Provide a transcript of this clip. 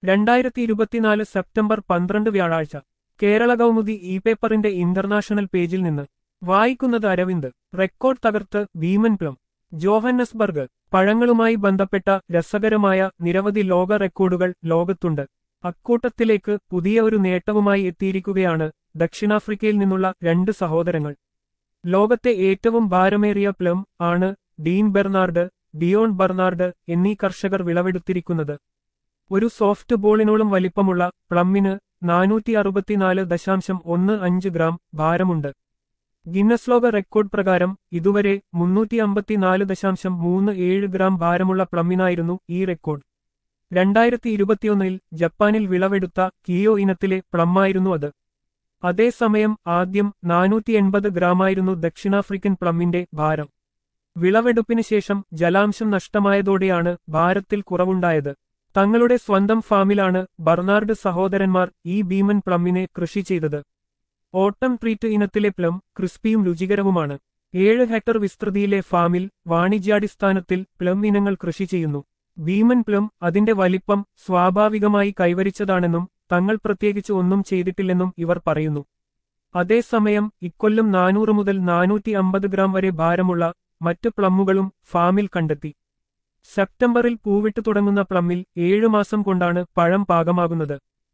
രണ്ടായിരത്തി ഇരുപത്തിനാല് സെപ്റ്റംബർ പന്ത്രണ്ട് വ്യാഴാഴ്ച കേരള കൗമുദി ഇ പേപ്പറിന്റെ ഇന്റർനാഷണൽ പേജിൽ നിന്ന് വായിക്കുന്നത് അരവിന്ദ് റെക്കോർഡ് തകർത്ത് ഭീമൻ പ്ലം ജോഹന്നസ്ബർഗ് പഴങ്ങളുമായി ബന്ധപ്പെട്ട രസകരമായ നിരവധി ലോക റെക്കോർഡുകൾ ലോകത്തുണ്ട് അക്കൂട്ടത്തിലേക്ക് പുതിയ ഒരു നേട്ടവുമായി എത്തിയിരിക്കുകയാണ് ദക്ഷിണാഫ്രിക്കയിൽ നിന്നുള്ള രണ്ട് സഹോദരങ്ങൾ ലോകത്തെ ഏറ്റവും ഭാരമേറിയ പ്ലം ആണ് ഡീൻ ബെർണാർഡ് ഡിയോൺ ബെർണാർഡ് എന്നീ കർഷകർ വിളവെടുത്തിരിക്കുന്നത് ഒരു സോഫ്റ്റ് ബോളിനോളം വലിപ്പമുള്ള പ്ലമ്മിന് നാനൂറ്റി അറുപത്തിനാല് ദശാംശം ഒന്ന് അഞ്ച് ഗ്രാം ഭാരമുണ്ട് ഗിന്നസ് ലോക റെക്കോർഡ് പ്രകാരം ഇതുവരെ മുന്നൂറ്റി അമ്പത്തിനാല് ദശാംശം മൂന്ന് ഏഴ് ഗ്രാം ഭാരമുള്ള പ്ലമ്മിനായിരുന്നു ഈ റെക്കോർഡ് രണ്ടായിരത്തി ഇരുപത്തിയൊന്നിൽ ജപ്പാനിൽ വിളവെടുത്ത കിയോ ഇനത്തിലെ പ്ലമ്മായിരുന്നു അത് അതേസമയം ആദ്യം നാനൂറ്റി എൺപത് ഗ്രാമായിരുന്നു ദക്ഷിണാഫ്രിക്കൻ പ്ലമ്മിന്റെ ഭാരം വിളവെടുപ്പിന് ശേഷം ജലാംശം നഷ്ടമായതോടെയാണ് ഭാരത്തിൽ കുറവുണ്ടായത് തങ്ങളുടെ സ്വന്തം ഫാമിലാണ് ബർണാർഡ് സഹോദരന്മാർ ഈ ഭീമൻ പ്ലമ്മിനെ കൃഷി ചെയ്തത് ഓട്ടം ട്രീറ്റ് ഇനത്തിലെ പ്ലം ക്രിസ്പിയും രുചികരവുമാണ് ഏഴ് ഹെക്ടർ വിസ്തൃതിയിലെ ഫാമിൽ വാണിജ്യാടിസ്ഥാനത്തിൽ പ്ലം ഇനങ്ങൾ കൃഷി ചെയ്യുന്നു ഭീമൻ പ്ലം അതിന്റെ വലിപ്പം സ്വാഭാവികമായി കൈവരിച്ചതാണെന്നും തങ്ങൾ പ്രത്യേകിച്ച് ഒന്നും ചെയ്തിട്ടില്ലെന്നും ഇവർ പറയുന്നു അതേസമയം ഇക്കൊല്ലം നാനൂറ് മുതൽ നാനൂറ്റി അമ്പത് ഗ്രാം വരെ ഭാരമുള്ള മറ്റ് പ്ലമ്മുകളും ഫാമിൽ കണ്ടെത്തി സെപ്റ്റംബറിൽ പൂവിട്ടു തുടങ്ങുന്ന പ്ലമ്മിൽ ഏഴു മാസം കൊണ്ടാണ് പഴം പാകമാകുന്നത്